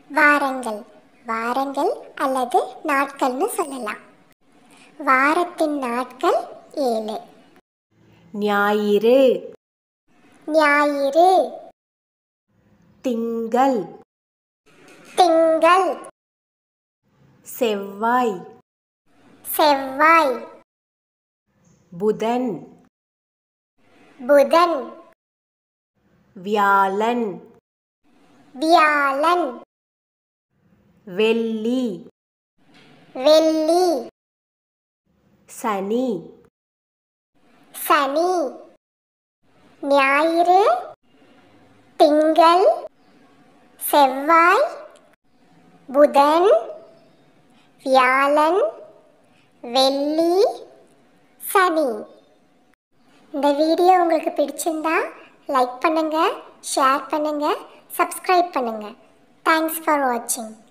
வாரங்கள் வாரங்கள் அல்லது நாட்கள்னு சொல்லலாம் வாரத்தின் நாட்கள் ஏழு ஞாயிறு ஞாயிறு திங்கள் திங்கள் செவ்வாய் செவ்வாய் புதன் புதன் வியாழன் வியாழன் வெள்ளி வெள்ளி சனி சனி ஞாயிறு திங்கள் செவ்வாய் புதன் வியாழன் வெள்ளி சனி இந்த வீடியோ உங்களுக்கு பிடிச்சிருந்தா லைக் பண்ணுங்க ஷேர் பண்ணுங்க சப்ஸ்கிரைப் பண்ணுங்க தேங்க்ஸ் ஃபார் வாட்சிங்